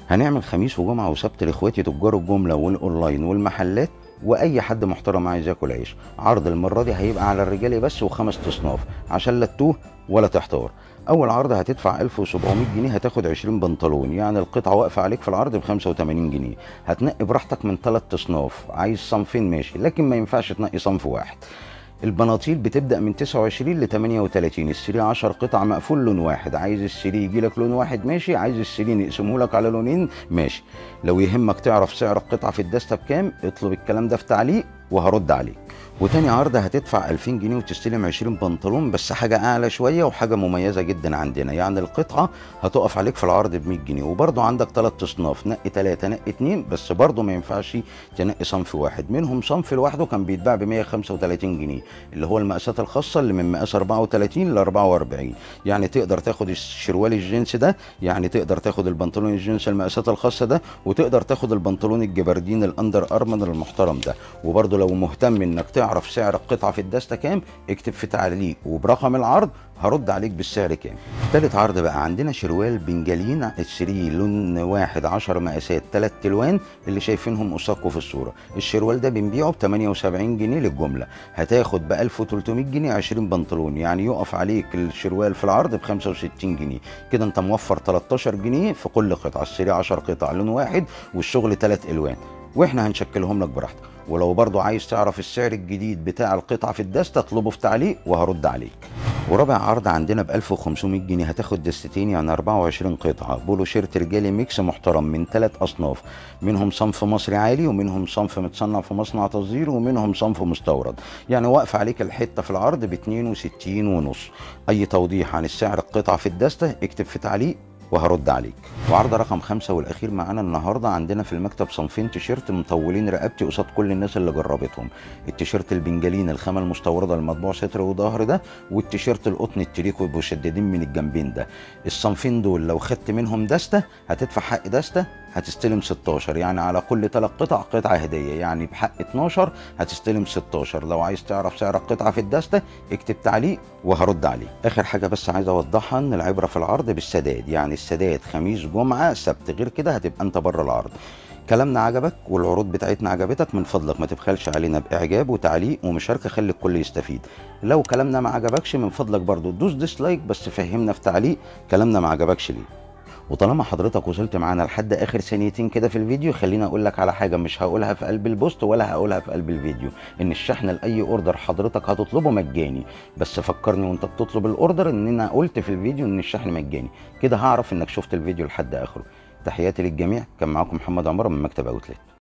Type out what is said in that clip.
هنعمل خميس وجمعه وسبت لاخواتي تجار الجمله والاونلاين والمحلات واي حد محترم عايز ياكل عيش عرض المره دي هيبقى على الرجالي بس وخمس تصناف عشان لا تتوه ولا تحتار اول عرض هتدفع 1700 جنيه هتاخد 20 بنطلون يعني القطعه واقفه عليك في العرض ب 85 جنيه هتنقي براحتك من ثلاث تصناف عايز صنفين ماشي لكن ما ينفعش تنقي صنف واحد البناطيل بتبدا من 29 ل 38 السري 10 قطع مقفول لون واحد عايز السري يجي لك لون واحد ماشي عايز السري نقسمه لك على لونين ماشي لو يهمك تعرف سعر القطعه في الدسته بكام اطلب الكلام ده في تعليق وهرد عليك وتاني عرض هتدفع 2000 جنيه وتستلم 20 بنطلون بس حاجه اعلى شويه وحاجه مميزه جدا عندنا يعني القطعه هتقف عليك في العرض ب 100 جنيه وبرده عندك ثلاث اصناف نقي ثلاثه نقي اثنين بس برده ما ينفعش تنقي صنف واحد منهم صنف لوحده كان بيتباع ب 135 جنيه اللي هو المقاسات الخاصه اللي من مقاس 34 ل 44 يعني تقدر تاخد الشروال الجينز ده يعني تقدر تاخد البنطلون الجينز المقاسات الخاصه ده وتقدر تاخد البنطلون الجبردين الاندر ارمن المحترم ده وبرده لو مهتم انك تعرف سعر القطعه في الدسته كام اكتب في تعليق وبرقم العرض هرد عليك بالسعر كام تالت عرض بقى عندنا شروال بنجالين السري لون واحد 10 مقاسات تلات الوان اللي شايفينهم قصادكم في الصوره الشروال ده بنبيعه ب 78 جنيه للجمله هتاخد ب 1300 جنيه 20 بنطلون يعني يقف عليك الشروال في العرض ب 65 جنيه كده انت موفر 13 جنيه في كل قطعه السري 10 قطع لون واحد والشغل تلات الوان واحنا هنشكلهم لك براحتك ولو برضو عايز تعرف السعر الجديد بتاع القطعة في الدستة اطلبه في تعليق وهرد عليك ورابع عرض عندنا ب 1500 جنيه هتاخد دستتين يعني 24 قطعة بولو شيرت رجالي ميكس محترم من ثلاث أصناف منهم صنف مصري عالي ومنهم صنف متصنع في مصنع تصدير ومنهم صنف مستورد يعني واقف عليك الحتة في العرض ب 62 ونص أي توضيح عن السعر القطعة في الدستة اكتب في تعليق وهرد عليك وعرض رقم خمسة والأخير معانا النهاردة عندنا في المكتب صنفين تيشيرت مطولين رقبتي قصاد كل الناس اللي جربتهم التيشيرت البنجالين الخامة المستوردة المطبوع ستر وظهر ده والتيشيرت القطن التريكو مشددين من الجنبين ده الصنفين دول لو خدت منهم دستة هتدفع حق دستة هتستلم 16 يعني على كل ثلاث قطع قطعة هدية يعني بحق 12 هتستلم 16 لو عايز تعرف سعر القطعة في الدستة اكتب تعليق وهرد عليه اخر حاجة بس عايز اوضحها ان العبرة في العرض بالسداد يعني السداد خميس جمعة سبت غير كده هتبقى انت بره العرض كلامنا عجبك والعروض بتاعتنا عجبتك من فضلك ما تبخلش علينا باعجاب وتعليق ومشاركه خلي الكل يستفيد لو كلامنا ما عجبكش من فضلك برضو دوس ديسلايك بس فهمنا في تعليق كلامنا ما عجبكش ليه وطالما حضرتك وصلت معانا لحد اخر ثانيتين كده في الفيديو خليني اقول لك على حاجه مش هقولها في قلب البوست ولا هقولها في قلب الفيديو ان الشحن لاي اوردر حضرتك هتطلبه مجاني بس فكرني وانت بتطلب الاوردر ان انا قلت في الفيديو ان الشحن مجاني كده هعرف انك شفت الفيديو لحد اخره تحياتي للجميع كان معاكم محمد عمر من مكتب اوتلت